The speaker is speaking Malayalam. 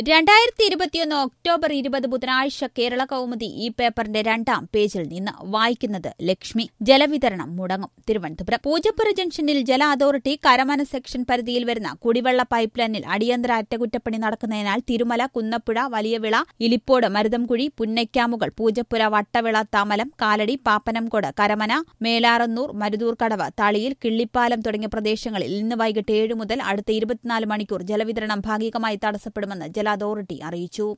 രണ്ടായിരത്തി ഇരുപത്തിയൊന്ന് ഒക്ടോബർ ഇരുപത് ബുധനാഴ്ച കേരള കൗമുദി ഈ പേപ്പറിന്റെ രണ്ടാം പേജിൽ നിന്ന് വായിക്കുന്നത് ലക്ഷ്മി ജലവിതരണം മുടങ്ങും തിരുവനന്തപുരം പൂജപ്പുര ജംഗ്ഷനിൽ ജല അതോറിറ്റി കരമന സെക്ഷൻ പരിധിയിൽ വരുന്ന കുടിവെള്ള പൈപ്പ് ലൈനിൽ അടിയന്തര അറ്റകുറ്റപ്പണി നടക്കുന്നതിനാൽ തിരുമല കുന്നപ്പുഴ വലിയവിള ഇലിപ്പോട് മരുതംകുഴി പുന്നയ്ക്കാമുകൾ പൂജപ്പുര വട്ടവിള തമലം കാലടി പാപ്പനംകോട് കരമന മേലാറന്നൂർ മരുതൂർക്കടവ് തളിയിൽ കിള്ളിപ്പാലം തുടങ്ങിയ പ്രദേശങ്ങളിൽ ഇന്ന് വൈകിട്ട് ഏഴ് മുതൽ അടുത്ത ഇരുപത്തിനാല് മണിക്കൂർ ജലവിതരണം ഭാഗികമായി തടസ്സപ്പെടുമെന്ന് ജല അതോറിറ്റി അറിയിച്ചു